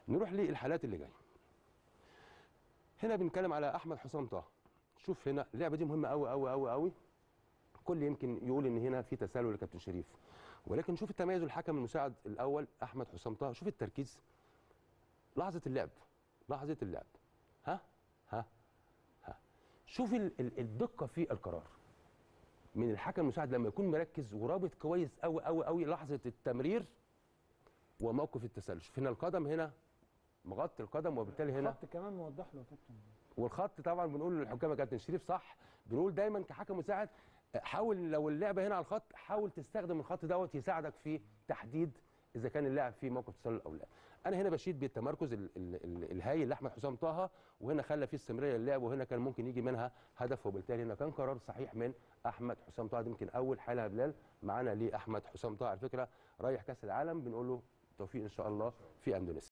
نروح للحالات اللي جايه هنا بنتكلم على احمد حسام طه شوف هنا اللعبه دي مهمه قوي قوي قوي قوي كل يمكن يقول ان هنا في تسلل لكابتن شريف ولكن شوف التميز الحكم المساعد الاول احمد حسام طه شوف التركيز لحظه اللعب لحظه اللعب ها ها ها شوف ال- ال- الدقه في القرار من الحكم المساعد لما يكون مركز ورابط كويس قوي قوي قوي لحظه التمرير وموقف التسلل شوف هنا القدم هنا مغطي القدم وبالتالي هنا خط كمان موضح له يا كابتن والخط طبعا بنقول للحكام يا كابتن شريف صح بنقول دايما كحكم مساعد حاول لو اللعبه هنا على الخط حاول تستخدم الخط دوت يساعدك في تحديد اذا كان اللاعب في موقف تسلل او لا انا هنا بشيد بالتمركز ال ال ال الهايل لاحمد حسام طه وهنا خلى فيه استمراريه للعب وهنا كان ممكن يجي منها هدف وبالتالي هنا كان قرار صحيح من احمد حسام طه دي يمكن اول حاله يا بلال معانا لاحمد حسام طه على فكره رايح كاس العالم بنقول له توفيق ان شاء الله في اندونيسيا